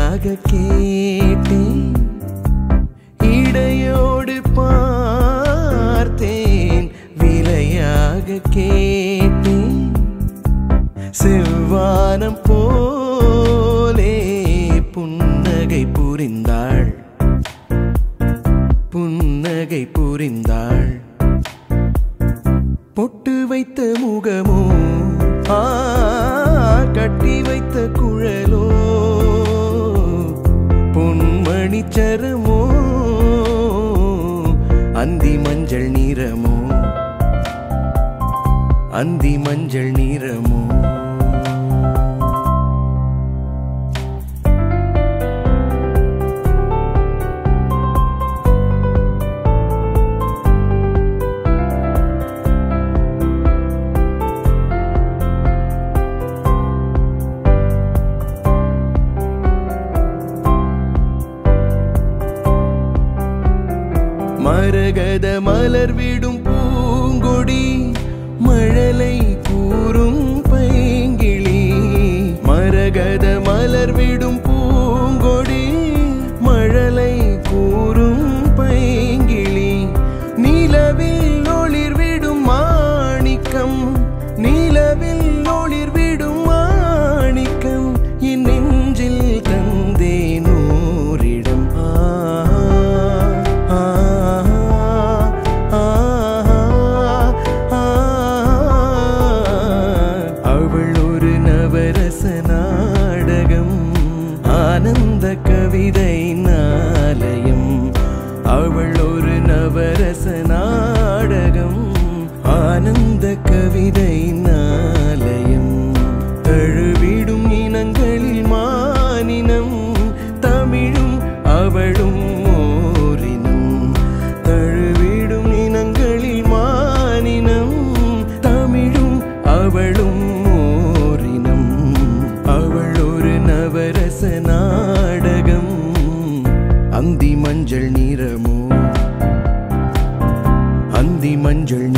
விலையாக கேட்டேன் இடையோடு பார்த்தேன் விலையாக கேட்டேன் செவ்வானம் போலே புன்னகை புரிந்தாள் புன்னகை புரிந்தாள் பொட்டு வைத்த முகமோ ஆ கட்டி வைத்த குழலோ பொன்மணி சரமோ அந்தி மஞ்சள் நிறமோ அந்தி மஞ்சள் நிறமோ மரகத மலர் விடும் பூங்கொடி மழலை கூறும் பைங்கிளி மரகத மலர் விடும் பூங்கொடி மழலை கூறும் பைங்கிளி நிலவில் ஒளிர் விடும் மாணிக்கம் நிலவில் ஒளிர் விடும் மாணிக்கம் என் நெஞ்சில் தந்தே நூறிடம் ஆ ஆ, ஆ, ஆ, அவள் ஒரு நவரச நாடகம் ஆனந்த கவிதை நாலயம் அவள் ஒரு நவரச நாடகம் ஆனந்த கவிதை நாலயம் தழுவிடும் இனங்களில் மானினம் தமிழும் அவளும் ஓரினம் தழுவிடும் இனங்களில் மானினம் தமிழும் அவளும் ஓரினம் அவள் ஒரு நவரச நாடகம் அந்தி மஞ்சள் நிறமோ அந்தி மஞ்சள்